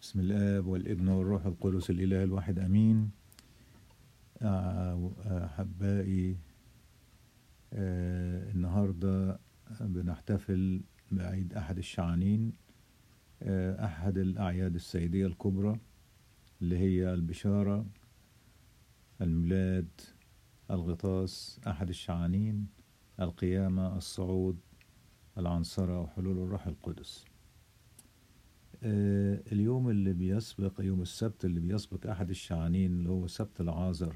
بسم الآب والابن والروح القدس الإله الواحد أمين أحبائي آه، النهاردة بنحتفل بعيد أحد الشعانين آه، أحد الأعياد السيدية الكبرى اللي هي البشارة الميلاد الغطاس أحد الشعانين القيامة الصعود العنصرة وحلول الروح القدس آه، اليوم اللي بيسبق يوم السبت اللي بيسبق أحد الشعانين اللي هو سبت العازر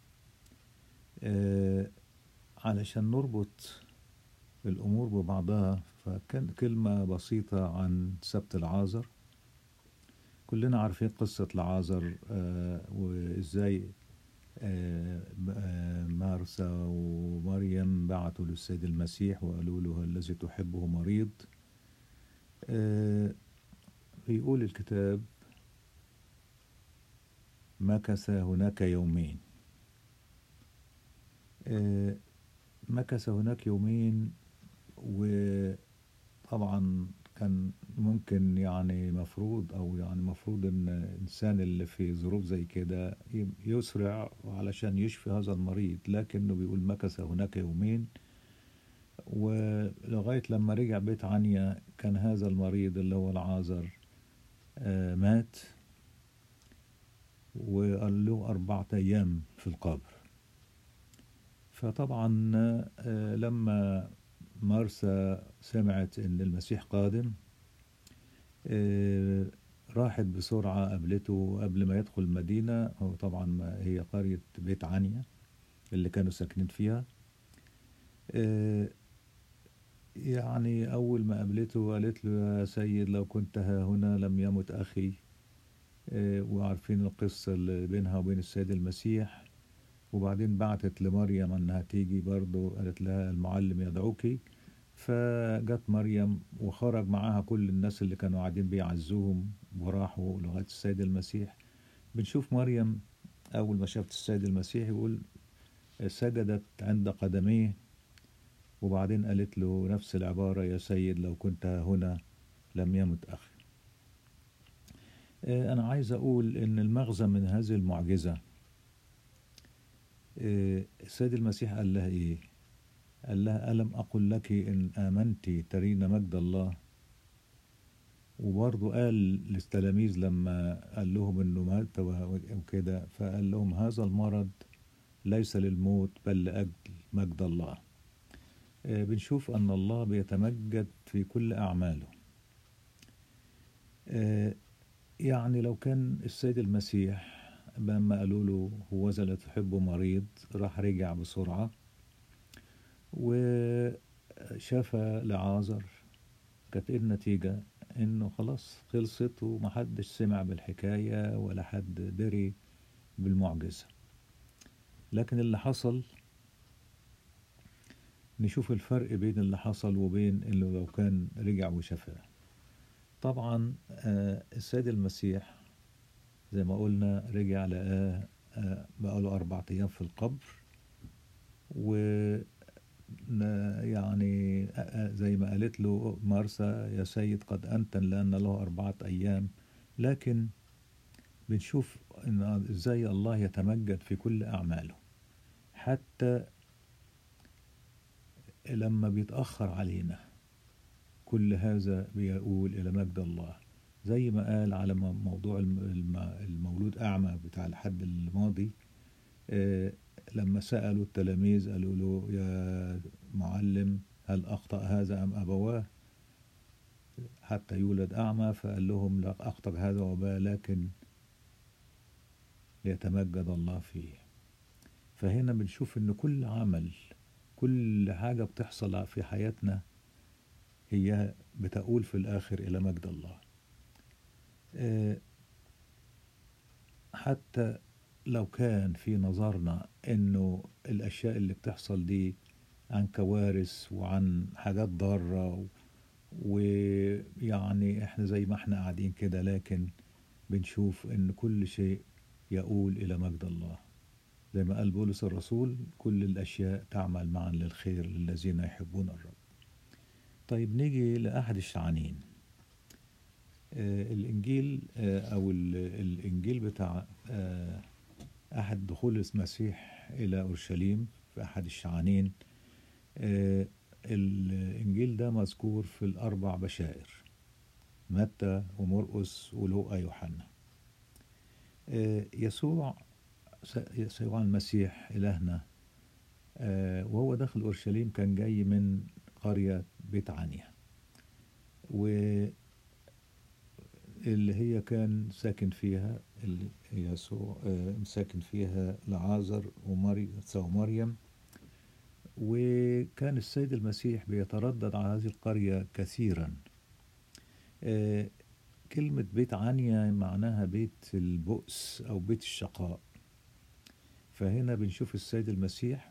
آه، علشان نربط الأمور ببعضها فكان كلمة بسيطة عن سبت العازر كلنا عارفين قصة العازر آه، وإزاي آه، آه، مارسا ومريم بعتوا للسيد المسيح وقالوا له الذي تحبه مريض آه، بيقول الكتاب مكث هناك يومين آه، مكث هناك يومين وطبعا كان ممكن يعني مفروض او يعني مفروض ان الانسان اللي في ظروف زي كده يسرع علشان يشفي هذا المريض لكنه بيقول مكث هناك يومين ولغاية لما رجع بيت عنيا كان هذا المريض اللي هو العازر آه، مات وقال له أربعة أيام في القبر فطبعا آه، لما مارسا سمعت ان المسيح قادم آه، راحت بسرعة قابلته قبل ما يدخل المدينة هو طبعا ما هي قرية بيت عنيا اللي كانوا ساكنين فيها آه، يعني أول ما قابلته قالت له يا سيد لو كنت ها هنا لم يمت أخي آه، وعارفين القصة اللي بينها وبين السيد المسيح وبعدين بعتت لمريم انها تيجي برضه قالت لها المعلم يدعوك فجت مريم وخرج معاها كل الناس اللي كانوا قاعدين بيعزوهم وراحوا لغاية السيد المسيح بنشوف مريم أول ما شافت السيد المسيح يقول سجدت عند قدميه وبعدين قالت له نفس العبارة يا سيد لو كنت هنا لم يمت أخي آه، أنا عايز أقول إن المغزى من هذه المعجزة آه، السيد المسيح قال لها إيه؟ قال لها ألم أقل لك إن آمنت ترين مجد الله وبرضه قال للتلاميذ لما قال لهم إنه مات وكده فقال لهم هذا المرض ليس للموت بل لأجل مجد الله آه، بنشوف أن الله بيتمجد في كل أعماله آه، يعني لو كان السيد المسيح لما قالوا له هو ذا لا تحبه مريض راح رجع بسرعة وشفى لعازر كانت ايه النتيجة انه خلاص خلصت ومحدش سمع بالحكاية ولا حد دري بالمعجزة لكن اللي حصل نشوف الفرق بين اللي حصل وبين اللي لو كان رجع وشفاه طبعا آه، السيد المسيح زي ما قلنا رجع لقاه آه، بقاله أربع أيام في القبر و ن- يعني آه، آه، زي ما قالت له مارسا يا سيد قد أنتن لأن له أربعة أيام لكن بنشوف إن إزاي الله يتمجد في كل أعماله حتى لما بيتأخر علينا كل هذا بيقول إلى مجد الله زي ما قال على م- موضوع الم- الم- المولود أعمى بتاع الحد الماضي آه، لما سألوا التلاميذ قالوا له يا معلم هل أخطأ هذا أم أبواه حتى يولد أعمى فقال لهم لا أخطأ هذا وأباه لكن ليتمجد الله فيه فهنا بنشوف إن كل عمل كل حاجة بتحصل في حياتنا هي بتقول في الآخر إلى مجد الله آه، حتى لو كان في نظرنا انه الاشياء اللي بتحصل دي عن كوارث وعن حاجات ضارة و- ويعني احنا زي ما احنا قاعدين كده لكن بنشوف ان كل شيء يقول الى مجد الله زي ما قال بولس الرسول كل الاشياء تعمل معا للخير للذين يحبون الرب طيب نيجي لأحد الشعانين آه، الإنجيل آه، أو ال- الإنجيل بتاع آه، أحد دخول المسيح إلى أورشليم في أحد الشعانين آه، الإنجيل ده مذكور في الأربع بشائر متى ومرقس ولوقا يوحنا آه، يسوع س- يسوع المسيح إلهنا آه، وهو داخل أورشليم كان جاي من قرية بيت عنيا واللي هي كان ساكن فيها اللي يسوع آه، ساكن فيها لعازر ومريم ومريم وكان السيد المسيح بيتردد على هذه القرية كثيرا آه، كلمة بيت عنيا معناها بيت البؤس أو بيت الشقاء فهنا بنشوف السيد المسيح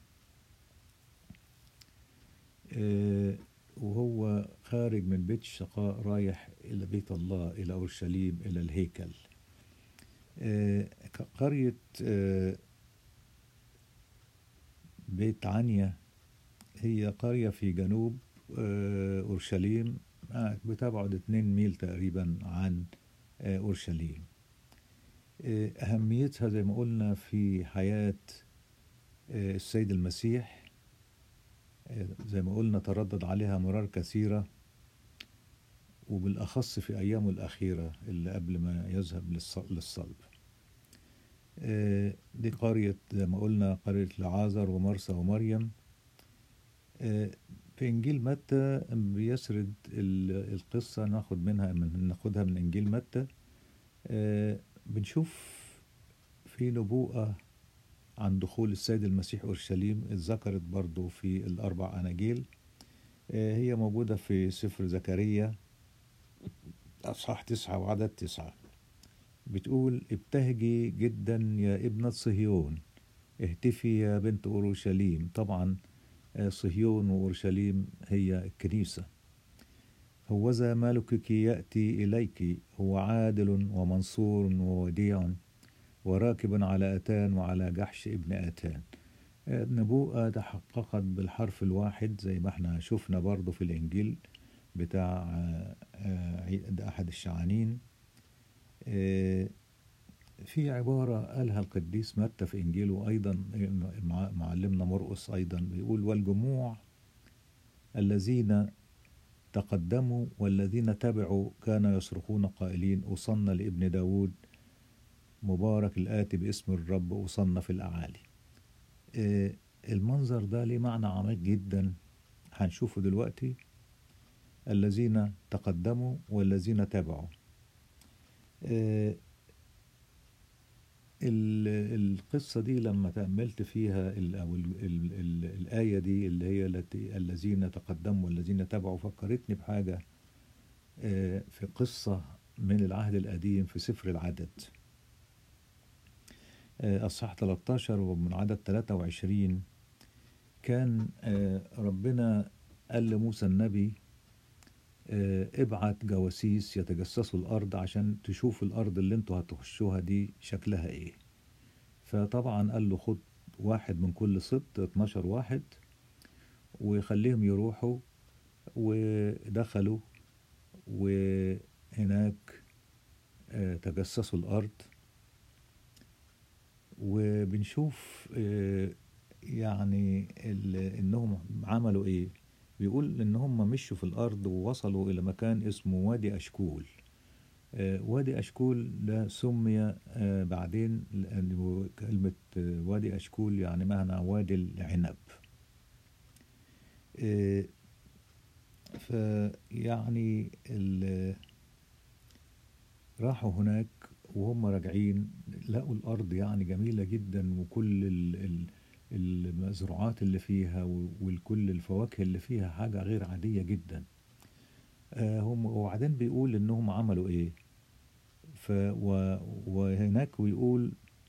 آه، وهو خارج من بيت الشقاء رايح إلى بيت الله إلى أورشليم إلى الهيكل آه، قرية آه، بيت عنيا هي قرية في جنوب آه، أورشليم آه، بتبعد 2 ميل تقريبا عن آه، أورشليم آه، أهميتها زي ما قلنا في حياة آه، السيد المسيح آه، زي ما قلنا تردد عليها مرار كثيرة وبالأخص في أيامه الأخيرة اللي قبل ما يذهب للص- للصلب آه، دي قرية زي ما قلنا قرية لعازر ومرسى ومريم آه، في إنجيل متى بيسرد ال- القصة ناخد منها من ناخدها من إنجيل متى آه، بنشوف في نبوءة عن دخول السيد المسيح أورشليم اتذكرت برضو في الأربع أناجيل آه، هي موجودة في سفر زكريا أصحاح تسعة وعدد تسعة بتقول ابتهجي جدا يا ابنة صهيون اهتفي يا بنت أورشليم طبعا آه، صهيون وأورشليم هي الكنيسة هوذا ملكك يأتي إليك هو عادل ومنصور ووديع وراكب على أتان وعلى جحش ابن أتان آه، النبوءة تحققت بالحرف الواحد زي ما احنا شفنا برضو في الإنجيل بتاع آه، آه، عيد أحد الشعانين آه، في عبارة قالها القديس متى في إنجيله أيضا مع- معلمنا مرقس أيضا بيقول والجموع الذين تقدموا والذين تبعوا كانوا يصرخون قائلين أصلنا لابن داود مبارك الآتي باسم الرب أصلنا في الأعالي آه، المنظر ده ليه معنى عميق جدا هنشوفه دلوقتي الذين تقدموا والذين تبعوا آه، ال- القصة دي لما تأملت فيها ال- أو ال- ال- ال- الآية دي اللي هي التي الذين تقدموا والذين تبعوا فكرتني بحاجة آه، في قصة من العهد القديم في سفر العدد آه، أصحاح 13 ومن عدد 23 كان آه، ربنا قال لموسى النبي آه، ابعت جواسيس يتجسسوا الأرض عشان تشوفوا الأرض اللي انتوا هتخشوها دي شكلها ايه فطبعا قال له خد واحد من كل سبط 12 واحد وخليهم يروحوا ودخلوا وهناك آه، تجسسوا الأرض وبنشوف آه، يعني ال- انهم عملوا ايه بيقول ان هم مشوا في الارض ووصلوا الى مكان اسمه وادي اشكول آه، وادي اشكول ده سمي آه، بعدين لأنه كلمة آه، وادي اشكول يعني معنى وادي العنب آه، فيعني ال- راحوا هناك وهم راجعين لقوا الأرض يعني جميلة جدا وكل ال- ال- المزروعات اللي فيها و- وكل الفواكه اللي فيها حاجة غير عادية جدا آه، هم وبعدين بيقول إنهم عملوا إيه ف و- وهناك ويقول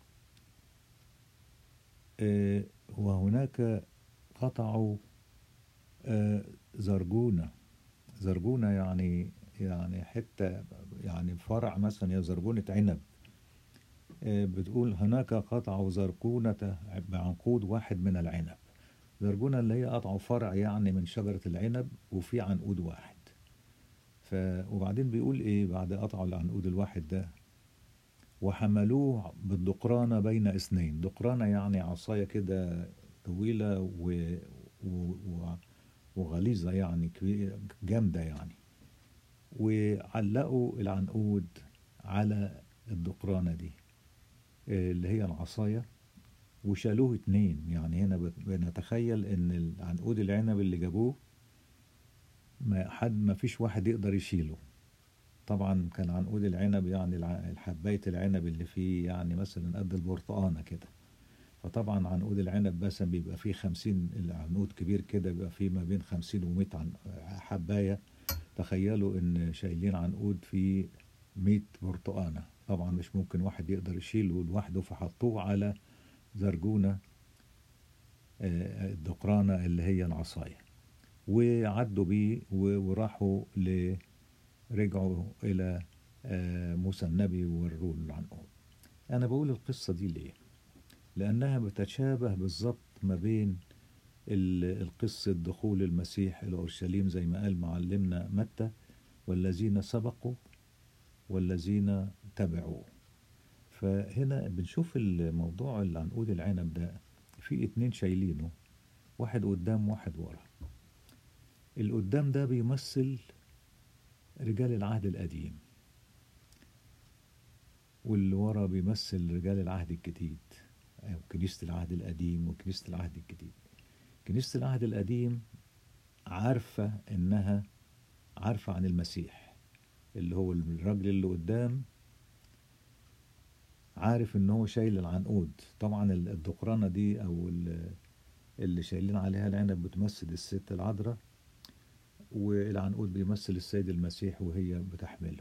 آه، وهناك قطعوا آه، زرجونة زرجونة يعني يعني حتة يعني فرع مثلا يا زرجونة عنب آه، بتقول هناك قطعوا زرجونة بعنقود واحد من العنب زرجونة اللي هي قطعوا فرع يعني من شجرة العنب وفي عنقود واحد ف وبعدين بيقول ايه بعد قطعوا العنقود الواحد ده وحملوه بالدقرانة بين اثنين دقرانة يعني عصاية كده طويلة و... و... و... وغليظة يعني كبي- جامدة يعني وعلقوا العنقود على الدقرانة دي آه، اللي هي العصاية وشالوه اتنين يعني هنا بت- بنتخيل ان العنقود العنب اللي جابوه ما حد ما فيش واحد يقدر يشيله طبعا كان عنقود العنب يعني الع- حباية العنب اللي فيه يعني مثلا قد البرتقانة كده فطبعا عنقود العنب مثلا بيبقى فيه خمسين العنقود كبير كده بيبقى فيه ما بين خمسين ومية عن حباية تخيلوا ان شايلين عنقود فيه مية برتقانة طبعا مش ممكن واحد يقدر يشيله لوحده فحطوه على زرجونة آه، الدقرانة اللي هي العصاية وعدوا بيه و- وراحوا ل رجعوا إلى آه، موسى النبي ووروه العنقود أنا بقول القصة دي ليه؟ لأنها بتتشابه بالظبط ما بين ال- القصة دخول المسيح إلى أورشليم زي ما قال معلمنا متى والذين سبقوا والذين تبعوا فهنا بنشوف الموضوع العنقود العنب ده في اتنين شايلينه واحد قدام واحد ورا القدام ده بيمثل رجال العهد القديم واللي ورا بيمثل رجال العهد الجديد أو كنيسة العهد القديم وكنيسة العهد الجديد كنيسة العهد القديم عارفة إنها عارفة عن المسيح اللي هو الراجل اللي قدام عارف إن هو شايل العنقود طبعا الدقرانة دي أو ال- اللي شايلين عليها العنب بتمثل الست العذراء والعنقود بيمثل السيد المسيح وهي بتحمله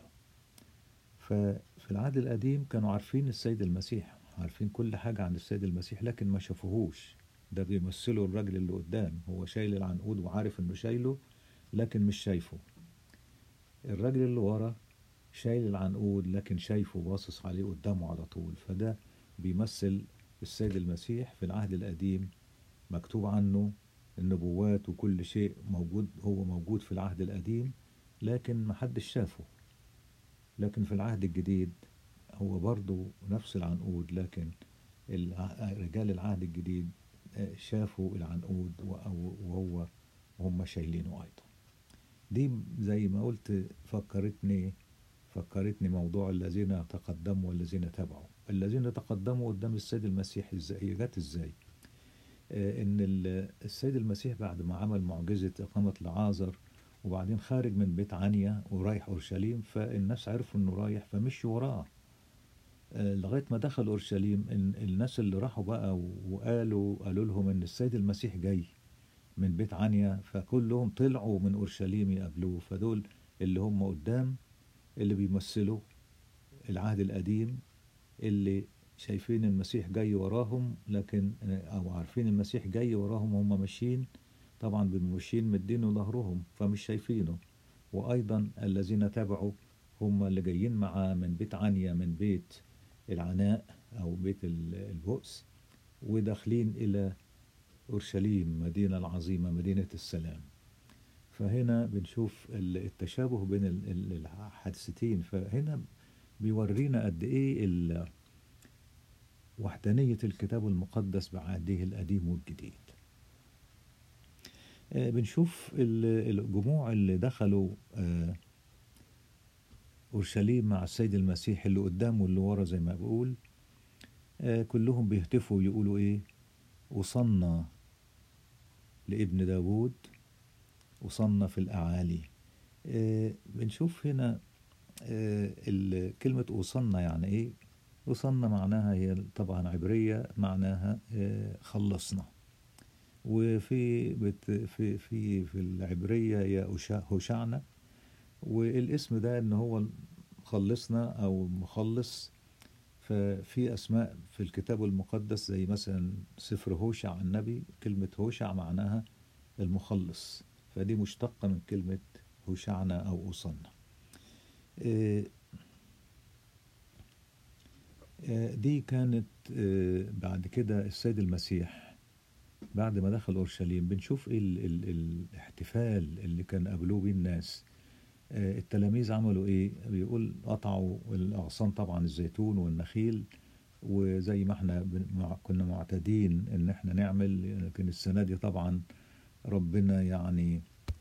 ففي العهد القديم كانوا عارفين السيد المسيح عارفين كل حاجة عن السيد المسيح لكن ما شافوهوش ده بيمثله الراجل اللي قدام هو شايل العنقود وعارف انه شايله لكن مش شايفه الراجل اللي ورا شايل العنقود لكن شايفه باصص عليه قدامه على طول فده بيمثل السيد المسيح في العهد القديم مكتوب عنه النبوات وكل شيء موجود هو موجود في العهد القديم لكن محدش شافه لكن في العهد الجديد هو برضو نفس العنقود لكن الع- رجال العهد الجديد آه، شافوا العنقود و- أو- وهو وهم شايلينه أيضا دي زي ما قلت فكرتني فكرتني موضوع الذين تقدموا والذين تبعوا الذين تقدموا قدام السيد المسيح ازاي هي جت ازاي آه، ان ال- السيد المسيح بعد ما عمل معجزة إقامة لعازر وبعدين خارج من بيت عنيا ورايح أورشليم فالناس عرفوا إنه رايح فمشوا وراه آه، لغاية ما دخل أورشليم إن الناس اللي راحوا بقى وقالوا قالوا لهم إن السيد المسيح جاي من بيت عنيا فكلهم طلعوا من أورشليم يقابلوه فدول اللي هم قدام اللي بيمثلوا العهد القديم اللي شايفين المسيح جاي وراهم لكن او عارفين المسيح جاي وراهم وهم ماشيين طبعا بيبقوا ماشيين مدينه ظهرهم فمش شايفينه وايضا الذين تبعوا هم اللي جايين معاه من بيت عنيا من بيت العناء او بيت ال- البؤس وداخلين الى اورشليم مدينه العظيمه مدينه السلام فهنا بنشوف ال- التشابه بين ال- ال- الحادثتين فهنا بيورينا قد ايه ال- وحدانية الكتاب المقدس بعهده القديم والجديد آه، بنشوف ال- الجموع اللي دخلوا آه، أورشليم مع السيد المسيح اللي قدام واللي ورا زي ما بقول آه، كلهم بيهتفوا ويقولوا إيه وصلنا لابن داوود وصلنا في الأعالي آه، بنشوف هنا آه، ال- كلمة وصلنا يعني إيه وصلنا معناها هي طبعا عبرية معناها آه، خلصنا وفي بت في في في العبرية هي أشا- هوشعنا والاسم ده ان هو خلصنا او مخلص ففي اسماء في الكتاب المقدس زي مثلا سفر هوشع النبي كلمة هوشع معناها المخلص فدي مشتقة من كلمة هوشعنا او اوصلنا آه، آه، دي كانت آه، بعد كده السيد المسيح بعد ما دخل اورشليم بنشوف ايه ال ال الاحتفال اللي كان قابلوه بيه الناس آه، التلاميذ عملوا ايه بيقول قطعوا الاغصان طبعا الزيتون والنخيل وزي ما احنا بن- مع- كنا معتادين ان احنا نعمل لكن السنة دي طبعا ربنا يعني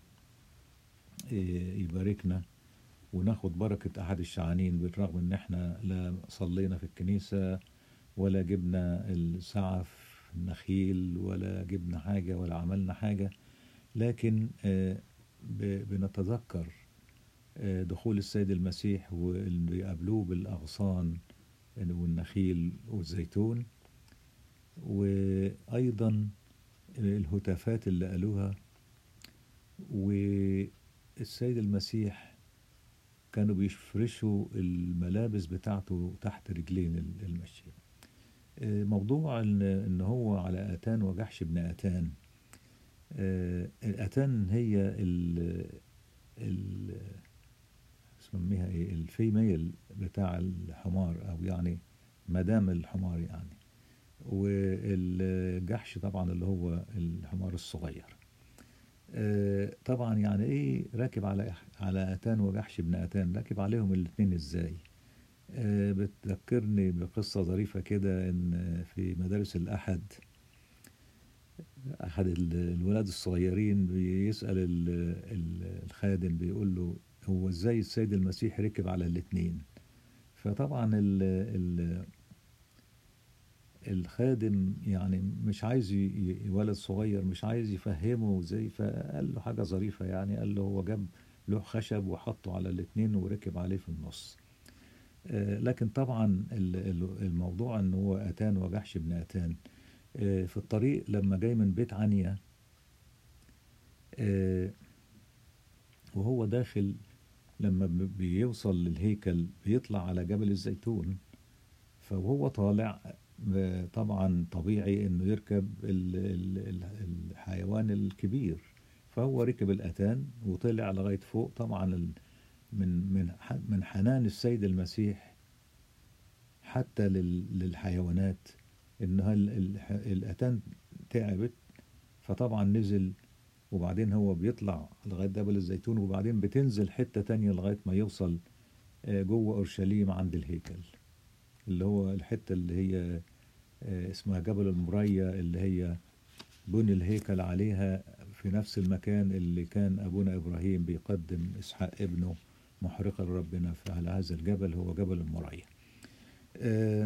إيه، يباركنا وناخد بركة أحد الشعانين بالرغم إن إحنا لا صلينا في الكنيسة ولا جبنا السعف النخيل ولا جبنا حاجة ولا عملنا حاجة لكن آه، ب- بنتذكر آه، دخول السيد المسيح واللي بيقابلوه بالأغصان والنخيل والزيتون وأيضا الهتافات اللي قالوها والسيد المسيح كانوا بيفرشوا الملابس بتاعته تحت رجلين ال- المشي آه، موضوع ان ان هو على اتان وجحش بن اتان آه، الاتان هي ال ال اسمها ايه الفيميل بتاع الحمار او يعني مدام الحمار يعني والجحش طبعا اللي هو الحمار الصغير آه، طبعا يعني ايه راكب على على اتان وجحش بن اتان راكب عليهم الاثنين ازاي آه، بتذكرني بقصة ظريفة كده ان في مدارس الاحد احد ال- الولاد الصغيرين بيسأل ال- ال- الخادم بيقول له هو ازاي السيد المسيح ركب على الاثنين فطبعا ال ال الخادم يعني مش عايز ي- ي- ولد صغير مش عايز يفهمه ازاي فقال له حاجة ظريفة يعني قال له هو جاب لوح خشب وحطه على الاتنين وركب عليه في النص آه، لكن طبعا ال- ال- الموضوع ان هو اتان وجحش بن اتان آه، في الطريق لما جاي من بيت عنيا آه، وهو داخل لما ب- بيوصل للهيكل بيطلع على جبل الزيتون فوهو طالع آه، طبعا طبيعي انه يركب ال- ال- ال- الحيوان الكبير فهو ركب الاتان وطلع لغايه فوق طبعا ال- من من ح- من حنان السيد المسيح حتى لل- للحيوانات انها ال- ال- الاتان تعبت فطبعا نزل وبعدين هو بيطلع لغايه جبل الزيتون وبعدين بتنزل حته تانية لغايه ما يوصل آه، جوه اورشليم عند الهيكل اللي هو الحته اللي هي آه، اسمها جبل المريا اللي هي بني الهيكل عليها في نفس المكان اللي كان أبونا إبراهيم بيقدم إسحاق ابنه محرقا لربنا على هذا الجبل هو جبل المريا آه،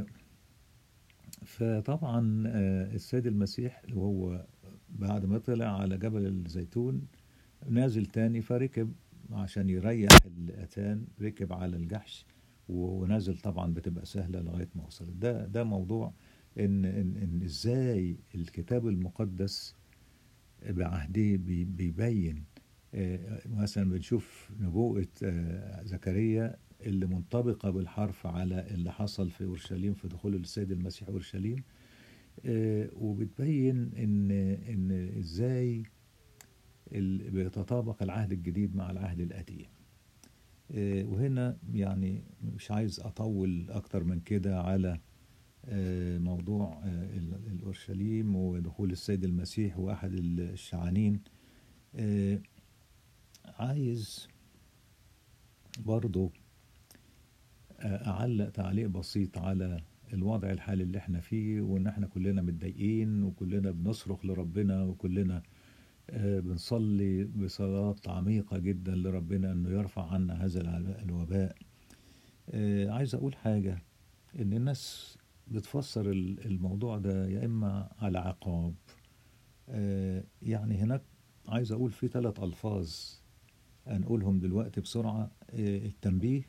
فطبعا آه، السيد المسيح وهو بعد ما طلع على جبل الزيتون نازل تاني فركب عشان يريح الأتان ركب على الجحش ونازل طبعا بتبقى سهلة لغاية ما وصل ده ده موضوع إن, إن, إن إزاي الكتاب المقدس بعهده بي- بيبين آه، مثلا بنشوف نبوءة آه، زكريا اللي منطبقة بالحرف على اللي حصل في أورشليم في دخول السيد المسيح أورشليم آه، وبتبين إن إن إزاي ال- بيتطابق العهد الجديد مع العهد القديم آه، وهنا يعني مش عايز أطول أكتر من كده على آه، موضوع آه، ال- الأورشليم ودخول السيد المسيح وأحد الشعانين آه، عايز برضو آه، أعلق تعليق بسيط على الوضع الحالي اللي احنا فيه وان احنا كلنا متضايقين وكلنا بنصرخ لربنا وكلنا آه، بنصلي بصلاة عميقة جدا لربنا انه يرفع عنا هذا الع- الوباء آه، عايز اقول حاجة ان الناس بتفسر ال- الموضوع ده يا اما على عقاب آه، يعني هناك عايز اقول في ثلاث الفاظ هنقولهم دلوقتي بسرعة آه، التنبيه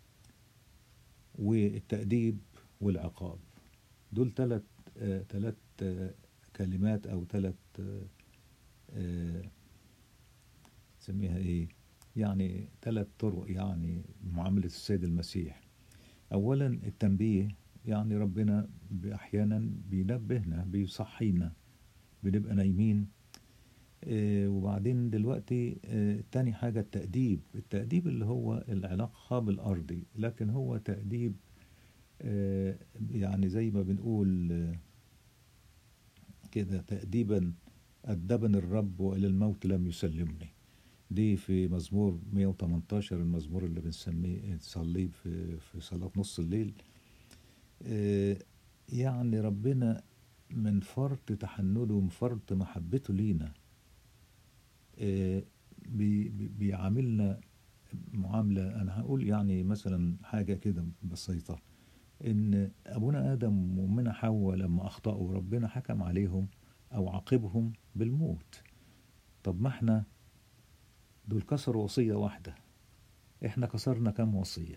والتأديب والعقاب دول ثلاث ثلاث كلمات او ثلاث تسميها ايه يعني ثلاث طرق يعني معاملة السيد المسيح اولا التنبيه يعني ربنا احيانا بينبهنا بيصحينا بنبقى نايمين آه، وبعدين دلوقتي آه، تاني حاجة التأديب التأديب اللي هو العلاقة بالأرضي لكن هو تأديب آه، يعني زي ما بنقول آه، كده تأديبا أدبني الرب وإلى الموت لم يسلمني دي في مزمور 118 المزمور اللي بنسميه نصليه في في صلاة نص الليل آه، يعني ربنا من فرط تحنده ومن فرط محبته لينا آه، بي- بي- بيعاملنا معاملة أنا هقول يعني مثلا حاجة كده بسيطة إن أبونا آدم وأمنا حواء لما أخطأوا ربنا حكم عليهم أو عاقبهم بالموت طب ما احنا دول كسروا وصية واحدة احنا كسرنا كام وصية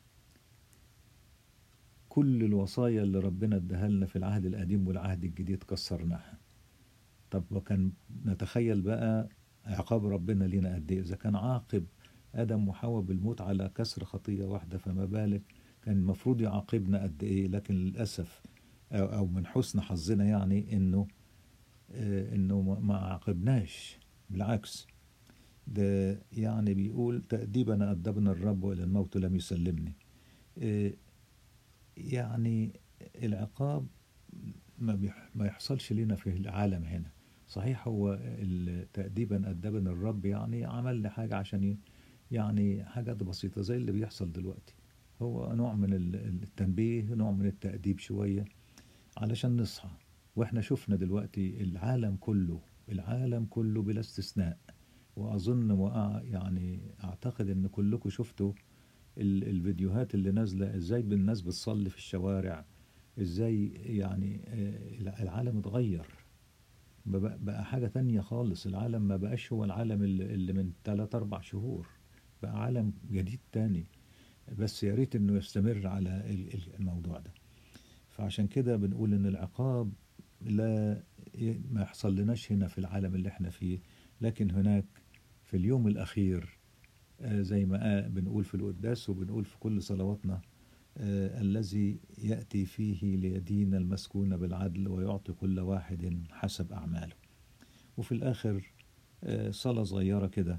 كل الوصايا اللي ربنا اداها لنا في العهد القديم والعهد الجديد كسرناها طب وكان نتخيل بقى عقاب ربنا لينا قد ايه اذا كان عاقب ادم وحواء بالموت على كسر خطية واحدة فما بالك كان المفروض يعاقبنا قد ايه لكن للاسف او أو من حسن حظنا يعني انه آه، انه ما- ما عاقبناش بالعكس ده يعني بيقول تأديبنا أدبنا الرب وإلى الموت لم يسلمني إيه، يعني العقاب ما, بيح ما يحصلش لنا في العالم هنا صحيح هو ال- تأديبا أدبنا الرب يعني عمل لي حاجة عشان ي- يعني حاجات بسيطة زي اللي بيحصل دلوقتي هو نوع من ال- التنبيه نوع من التأديب شوية علشان نصحى واحنا شفنا دلوقتي العالم كله العالم كله بلا استثناء واظن وأع يعني اعتقد ان كلكم شفتوا ال- الفيديوهات اللي نازله ازاي الناس بتصلي في الشوارع ازاي يعني آه، العالم اتغير بقى بقى حاجه تانية خالص العالم ما بقاش هو العالم اللي اللي من 3 4 شهور بقى عالم جديد تاني بس يا ريت انه يستمر على ال- ال- الموضوع ده فعشان كده بنقول ان العقاب لا ي- ما يحصل لناش هنا في العالم اللي احنا فيه لكن هناك في اليوم الأخير آه، زي ما قا- بنقول في القداس وبنقول في كل صلواتنا آه، الذي يأتي فيه ليدين المسكون بالعدل ويعطي كل واحد حسب أعماله وفي الآخر آه، صلاة صغيرة كده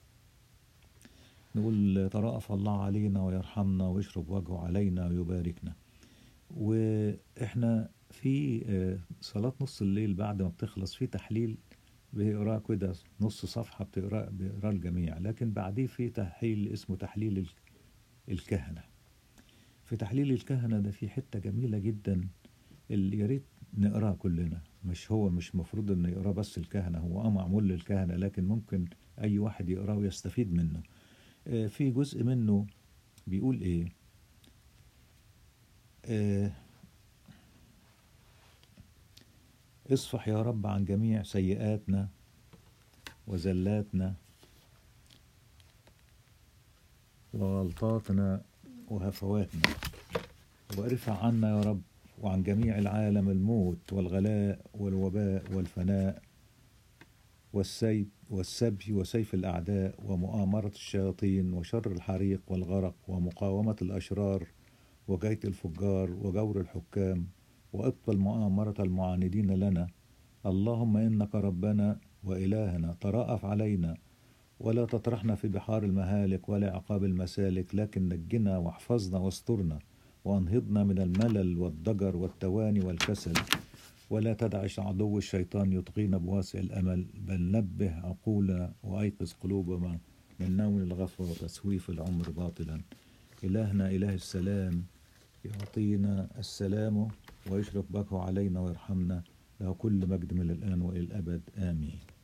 نقول ترأف الله علينا ويرحمنا ويشرب وجهه علينا ويباركنا واحنا في آه، صلاة نص الليل بعد ما بتخلص في تحليل بيقراه كده نص صفحة بتقرا بيقراه الجميع لكن بعديه في تحليل اسمه تحليل ال- الكهنة في تحليل الكهنة ده في حتة جميلة جدا اللي يا ريت نقراه كلنا مش هو مش مفروض انه يقراه بس الكهنة هو اه معمول للكهنة لكن ممكن اي واحد يقراه ويستفيد منه آه، في جزء منه بيقول ايه آه، اصفح يا رب عن جميع سيئاتنا وزلاتنا وغلطاتنا وهفواتنا وارفع عنا يا رب وعن جميع العالم الموت والغلاء والوباء والفناء والسيف والسبي وسيف الأعداء ومؤامرة الشياطين وشر الحريق والغرق ومقاومة الأشرار وجيت الفجار وجور الحكام وابطل مؤامرة المعاندين لنا اللهم إنك ربنا وإلهنا تراءف علينا ولا تطرحنا في بحار المهالك ولا عقاب المسالك لكن نجنا واحفظنا واسترنا وانهضنا من الملل والضجر والتواني والكسل ولا تدعش عدو الشيطان يطغينا بواسع الأمل بل نبه عقولنا وأيقظ قلوبنا من نوم الغفوة وتسويف العمر باطلا إلهنا إله السلام يعطينا السلام ويشرق بكه علينا ويرحمنا له كل مجد من الآن وإلى الأبد آمين